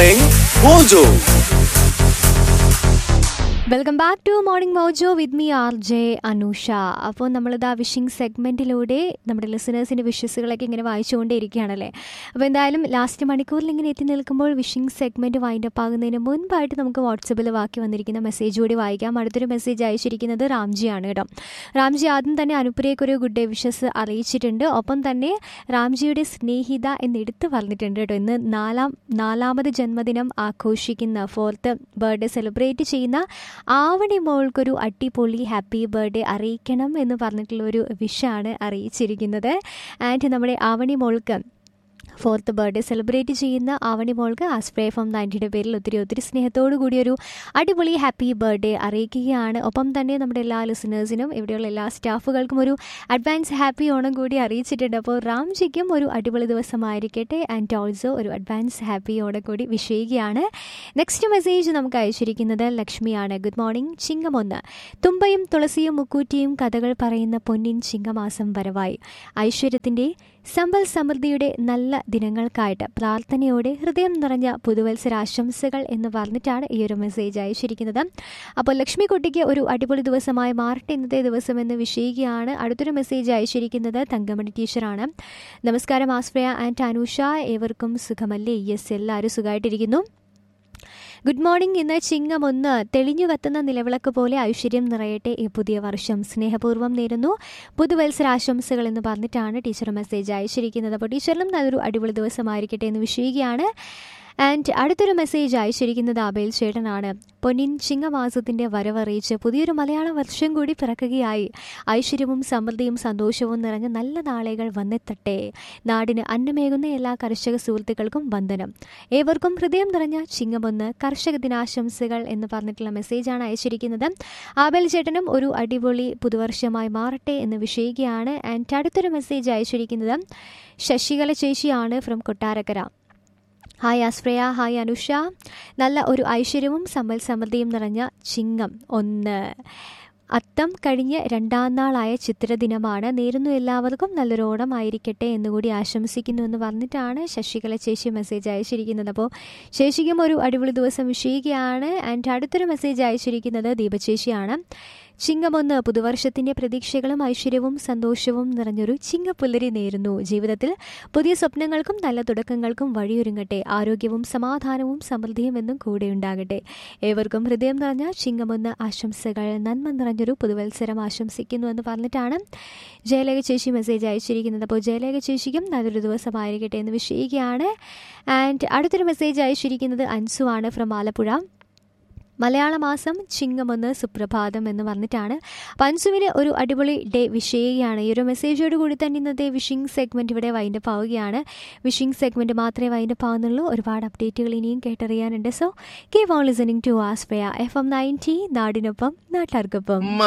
morning mojo welcome back to morning mojo with me R J Anusha അപ്പോൾ നമ്മളിതാ wishing സെഗ്മെൻറ്റിലൂടെ നമ്മുടെ ലിസണേഴ്സിൻ്റെ വിഷസുകളൊക്കെ ഇങ്ങനെ വായിച്ചുകൊണ്ടേയിരിക്കുകയാണല്ലേ അപ്പോൾ എന്തായാലും ലാസ്റ്റ് മണിക്കൂറിൽ ഇങ്ങനെ എത്തി നിൽക്കുമ്പോൾ വിഷിംഗ് സെഗ്മെൻറ്റ് വൈൻഡപ്പ് ആകുന്നതിന് മുൻപായിട്ട് നമുക്ക് വാട്സപ്പിൽ ബാക്കി വന്നിരിക്കുന്ന മെസ്സേജ് കൂടി വായിക്കാം അടുത്തൊരു മെസ്സേജ് അയച്ചിരിക്കുന്നത് റാംജിയാണ് കേട്ടോ റാംജി ആദ്യം തന്നെ അനുപ്രിയയ്ക്ക് ഒരു ഗുഡ് ഡേ വിഷസ് അറിയിച്ചിട്ടുണ്ട് ഒപ്പം തന്നെ റാംജിയുടെ സ്നേഹിത എന്ന് എടുത്തു പറഞ്ഞിട്ടുണ്ട് കേട്ടോ ഇന്ന് നാലാം നാലാമത് ജന്മദിനം ആഘോഷിക്കുന്ന ഫോർത്ത് ബർത്ത്ഡേ സെലിബ്രേറ്റ് ചെയ്യുന്ന ആവണി മോൾക്കൊരു അടിപൊളി ഹാപ്പി ബർത്ത്ഡേ അറിയിക്കണം എന്ന് പറഞ്ഞിട്ടുള്ള ഒരു വിഷാണ് അറിയിച്ചിരിക്കുന്നത് ആൻഡ് നമ്മുടെ ആവണി മോൾക്ക് ഫോർത്ത് ബർത്ത്ഡേ സെലിബ്രേറ്റ് ചെയ്യുന്ന ആവണി മോൾക്ക് ആസ്പ്രേ ഫ്രം നയൻറ്റിയുടെ പേരിൽ ഒത്തിരി ഒത്തിരി സ്നേഹത്തോടു കൂടി ഒരു അടിപൊളി ഹാപ്പി ബർത്ത്ഡേ അറിയിക്കുകയാണ് ഒപ്പം തന്നെ നമ്മുടെ എല്ലാ ലിസണേഴ്സിനും ഇവിടെയുള്ള എല്ലാ സ്റ്റാഫുകൾക്കും ഒരു അഡ്വാൻസ് ഹാപ്പി ഓണം കൂടി അറിയിച്ചിട്ടുണ്ട് അപ്പോൾ റാംജിക്കും ഒരു അടിപൊളി ദിവസമായിരിക്കട്ടെ ആൻഡ് ഓൾസോ ഒരു അഡ്വാൻസ് ഹാപ്പി ഓണം കൂടി വിഷയിക്കുകയാണ് നെക്സ്റ്റ് മെസ്സേജ് നമുക്ക് അയച്ചിരിക്കുന്നത് ലക്ഷ്മിയാണ് ഗുഡ് മോർണിംഗ് ചിങ്ങമൊന്ന് തുമ്പയും തുളസിയും മുക്കൂറ്റിയും കഥകൾ പറയുന്ന പൊന്നിൻ ചിങ്ങമാസം വരവായി ഐശ്വര്യത്തിൻ്റെ സമ്പൽ സമൃദ്ധിയുടെ നല്ല ദിനങ്ങൾക്കായിട്ട് പ്രാർത്ഥനയോടെ ഹൃദയം നിറഞ്ഞ പുതുവത്സരാശംസകൾ എന്ന് പറഞ്ഞിട്ടാണ് ഈ ഒരു മെസ്സേജ് അയച്ചിരിക്കുന്നത് അപ്പോൾ ലക്ഷ്മി കുട്ടിക്ക് ഒരു അടിപൊളി ദിവസമായി മാറട്ടെ ഇന്നത്തെ ദിവസം എന്ന് വിഷയിക്കുകയാണ് അടുത്തൊരു മെസ്സേജ് അയച്ചിരിക്കുന്നത് തങ്കമണി ടീച്ചറാണ് നമസ്കാരം ആസ്പ്രയ ആൻഡ് അനൂഷ ഏവർക്കും സുഖമല്ലേ യെസ് എല്ലാവരും സുഖമായിട്ടിരിക്കുന്നു ഗുഡ് മോർണിംഗ് ഇന്ന് ചിങ്ങം ഒന്ന് തെളിഞ്ഞു കത്തുന്ന നിലവിളക്ക് പോലെ ഐശ്വര്യം നിറയട്ടെ ഈ പുതിയ വർഷം സ്നേഹപൂർവ്വം നേരുന്നു പുതുവത്സരാശംസകൾ എന്ന് പറഞ്ഞിട്ടാണ് ടീച്ചർ മെസ്സേജ് അയച്ചിരിക്കുന്നത് അപ്പോൾ ടീച്ചറിനും നല്ലൊരു അടിപൊളി ദിവസമായിരിക്കട്ടെ എന്ന് വിഷയിക്കുകയാണ് ആൻഡ് അടുത്തൊരു മെസ്സേജ് അയച്ചിരിക്കുന്നത് ആബേൽ ചേട്ടനാണ് പൊന്നിൻ ചിങ്ങമാസത്തിൻ്റെ വരവറിയിച്ച് പുതിയൊരു മലയാള വർഷം കൂടി പിറക്കുകയായി ഐശ്വര്യവും സമൃദ്ധിയും സന്തോഷവും നിറഞ്ഞ നല്ല നാളുകൾ വന്നെത്തട്ടെ നാടിന് അന്നമേകുന്ന എല്ലാ കർഷക സുഹൃത്തുക്കൾക്കും വന്ദനം ഏവർക്കും ഹൃദയം നിറഞ്ഞ ചിങ്ങമൊന്ന് കർഷക ദിനാശംസകൾ എന്ന് പറഞ്ഞിട്ടുള്ള മെസ്സേജാണ് അയച്ചിരിക്കുന്നത് ആബേൽ ചേട്ടനും ഒരു അടിപൊളി പുതുവർഷമായി മാറട്ടെ എന്ന് വിഷയിക്കുകയാണ് ആൻഡ് അടുത്തൊരു മെസ്സേജ് അയച്ചിരിക്കുന്നത് ശശികല ചേച്ചിയാണ് ഫ്രം കൊട്ടാരക്കര ഹായ് ആസ്പ്രയ ഹായ് അനുഷ നല്ല ഒരു ഐശ്വര്യവും സമ്പൽ സമൃദ്ധിയും നിറഞ്ഞ ചിങ്ങം ഒന്ന് അത്തം കഴിഞ്ഞ് രണ്ടാം നാളായ ചിത്രദിനമാണ് നേരുന്നു എല്ലാവർക്കും നല്ലൊരു ഓണമായിരിക്കട്ടെ എന്നുകൂടി ആശംസിക്കുന്നു എന്ന് പറഞ്ഞിട്ടാണ് ശശികല ചേച്ചി മെസ്സേജ് അയച്ചിരിക്കുന്നത് അപ്പോൾ ചേച്ചിക്കും ഒരു അടിപൊളി ദിവസം വിഷയിക്കുകയാണ് ആൻഡ് അടുത്തൊരു മെസ്സേജ് അയച്ചിരിക്കുന്നത് ദീപചേച്ചിയാണ് ചിങ്ങമൊന്ന് പുതുവർഷത്തിൻ്റെ പ്രതീക്ഷകളും ഐശ്വര്യവും സന്തോഷവും നിറഞ്ഞൊരു ചിങ്ങപ്പുല്ലരി നേരുന്നു ജീവിതത്തിൽ പുതിയ സ്വപ്നങ്ങൾക്കും നല്ല തുടക്കങ്ങൾക്കും വഴിയൊരുങ്ങട്ടെ ആരോഗ്യവും സമാധാനവും സമൃദ്ധിയും എന്നും കൂടെ ഉണ്ടാകട്ടെ ഏവർക്കും ഹൃദയം നിറഞ്ഞ ചിങ്ങമൊന്ന് ആശംസകൾ നന്മ നിറഞ്ഞൊരു പുതുവത്സരം ആശംസിക്കുന്നു എന്ന് പറഞ്ഞിട്ടാണ് ജയലേഖ ചേച്ചി മെസ്സേജ് അയച്ചിരിക്കുന്നത് അപ്പോൾ ജയലേഖ ചേച്ചിക്കും നല്ലൊരു ദിവസമായിരിക്കട്ടെ എന്ന് വിഷയിക്കുകയാണ് ആൻഡ് അടുത്തൊരു മെസ്സേജ് അയച്ചിരിക്കുന്നത് അൻസു ആണ് ഫ്രം ആലപ്പുഴ മലയാള മാസം ചിങ്ങമൊന്ന് സുപ്രഭാതം എന്ന് പറഞ്ഞിട്ടാണ് പൻസുവിന് ഒരു അടിപൊളി ഡേ വിഷ് ചെയ്യുകയാണ് ഈ ഒരു മെസ്സേജോട് കൂടി തന്നെ ഇന്നത്തെ വിഷിംഗ് സെഗ്മെൻറ്റ് ഇവിടെ വൈൻഡപ്പ് ആവുകയാണ് വിഷിംഗ് സെഗ്മെൻറ്റ് മാത്രമേ വൈൻഡപ്പ് ആവുന്നുള്ളൂ ഒരുപാട് അപ്ഡേറ്റുകൾ ഇനിയും കേട്ടറിയാനുണ്ട് so keep on listening to ആസ്ഫയ എഫ് എം നയൻറ്റി നാടിനൊപ്പം നാട്ടാർക്കൊപ്പം